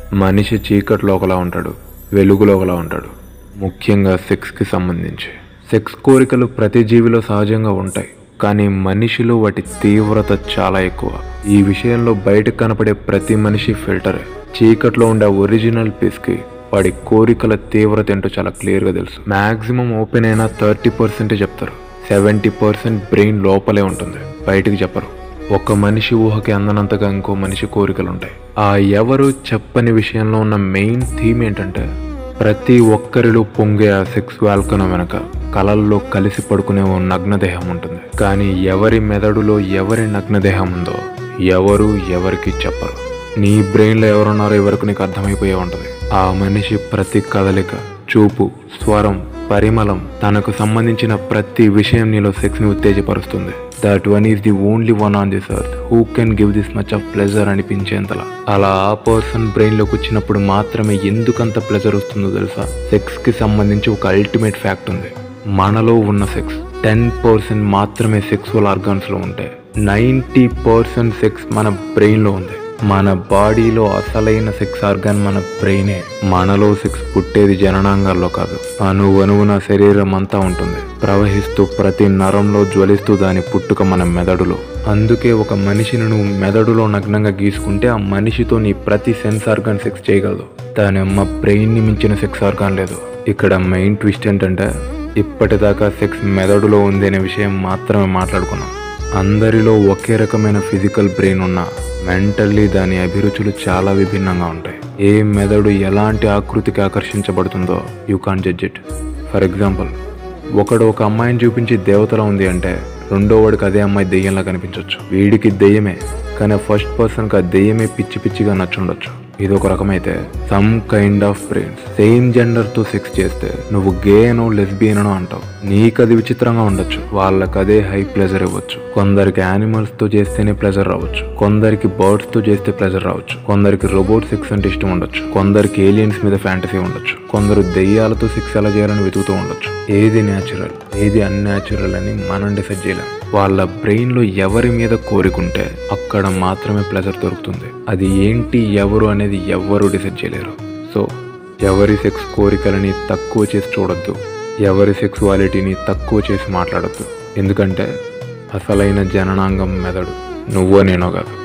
మనిషి చీకట్లో ఒకలా ఉంటాడు వెలుగులో ఒకలా ఉంటాడు ముఖ్యంగా సెక్స్కి సంబంధించి సెక్స్ కోరికలు ప్రతి జీవిలో సహజంగా ఉంటాయి కానీ మనిషిలో వాటి తీవ్రత చాలా ఎక్కువ ఈ విషయంలో బయటకు కనపడే ప్రతి మనిషి ఫిల్టరే చీకట్లో ఉండే ఒరిజినల్ పీస్కి వాడి కోరికల తీవ్రత ఏంటో చాలా క్లియర్గా తెలుసు మ్యాక్సిమం ఓపెన్ అయినా థర్టీ పర్సెంటే చెప్తారు సెవెంటీ పర్సెంట్ బ్రెయిన్ లోపలే ఉంటుంది బయటికి చెప్పరు ఒక మనిషి ఊహకి అందనంతగా ఇంకో మనిషి కోరికలు ఉంటాయి ఆ ఎవరు చెప్పని విషయంలో ఉన్న మెయిన్ థీమ్ ఏంటంటే ప్రతి ఒక్కరిలో పొంగే ఆ సెక్స్ వాల్కనం వెనక కలల్లో కలిసి పడుకునే ఓ నగ్నదేహం ఉంటుంది కానీ ఎవరి మెదడులో ఎవరి నగ్నదేహం ఉందో ఎవరు ఎవరికి చెప్పరు నీ బ్రెయిన్లో ఎవరున్నారో ఎవరికి నీకు అర్థమైపోయే ఉంటుంది ఆ మనిషి ప్రతి కదలిక చూపు స్వరం పరిమళం తనకు సంబంధించిన ప్రతి విషయం నీలో సెక్స్ ని ఉత్తేజపరుస్తుంది that one is the only one on this earth who can give this much of pleasure అనిపించేంతలా అలా ఆ పర్సన్ బ్రెయిన్ లోకి వచ్చినప్పుడు మాత్రమే ఎందుకంత ప్లెజర్ వస్తుందో తెలుసా సెక్స్ కి సంబంధించి ఒక అల్టిమేట్ ఫ్యాక్ట్ ఉంది మనలో ఉన్న సెక్స్ టెన్ పర్సెంట్ మాత్రమే సెక్సువల్ ఆర్గాన్స్ లో ఉంటాయి నైంటీ పర్సెంట్ సెక్స్ మన బ్రెయిన్ లో ఉంది మన బాడీలో అసలైన సెక్స్ ఆర్గాన్ మన బ్రెయినే మనలో సెక్స్ పుట్టేది జననాంగాల్లో కాదు అణు అణువున శరీరం అంతా ఉంటుంది ప్రవహిస్తూ ప్రతి నరంలో జ్వలిస్తూ దాని పుట్టుక మన మెదడులో అందుకే ఒక మనిషిని నువ్వు మెదడులో నగ్నంగా గీసుకుంటే ఆ మనిషితో నీ ప్రతి సెన్స్ ఆర్గాన్ సెక్స్ చేయగలదు దాని అమ్మ బ్రెయిన్ ని మించిన సెక్స్ ఆర్గాన్ లేదు ఇక్కడ మెయిన్ ట్విస్ట్ ఏంటంటే ఇప్పటిదాకా సెక్స్ మెదడులో ఉంది అనే విషయం మాత్రమే మాట్లాడుకున్నాం అందరిలో ఒకే రకమైన ఫిజికల్ బ్రెయిన్ ఉన్నా మెంటల్లీ దాని అభిరుచులు చాలా విభిన్నంగా ఉంటాయి ఏ మెదడు ఎలాంటి ఆకృతికి ఆకర్షించబడుతుందో you can judge it for example ఒకడు ఒక అమ్మాయిని చూపించి దేవతలా ఉంది అంటే రెండో వాడికి అదే అమ్మాయి దెయ్యంలా కనిపించవచ్చు వీడికి దెయ్యమే కానీ ఫస్ట్ పర్సన్కి ఆ దెయ్యమే పిచ్చి పిచ్చిగా నచ్చుండొచ్చు ఇది ఒక రకమైతే some kind of brains same gender తో సెక్స్ చేస్తే నువ్వు గే అనో లెస్బియన్ అనో అంటావు నీకు అది విచిత్రంగా ఉండొచ్చు వాళ్ళకి అదే హై ప్లెజర్ ఇవ్వచ్చు కొందరికి యానిమల్స్ తో చేస్తేనే ప్లెజర్ రావచ్చు కొందరికి బర్డ్స్ తో చేస్తే ప్లెజర్ రావచ్చు కొందరికి రోబోట్ సెక్స్ అంటే ఇష్టం ఉండొచ్చు కొందరికి ఏలియన్స్ మీద ఫ్యాంటసీ ఉండొచ్చు కొందరు దెయ్యాలతో సెక్స్ ఎలా చేయాలని వెతుకుతూ ఉండొచ్చు ఏది న్యాచురల్ ఏది అన్యాచురల్ అని మనం డిసైడ్ చేయలేం వాళ్ళ బ్రెయిన్ లో ఎవరి మీద కోరికుంటే అక్కడ మాత్రమే ప్లెజర్ దొరుకుతుంది అది ఏంటి ఎవరు అనేది ఎవ్వరూ డిసైడ్ చేయలేరు సో ఎవరి సెక్స్ కోరికలని తక్కువ చేసి చూడొద్దు ఎవరి సెక్సువాలిటీని తక్కువ చేసి మాట్లాడొద్దు ఎందుకంటే అసలైన జననాంగం మెదడు నువ్వో నేనో కాదు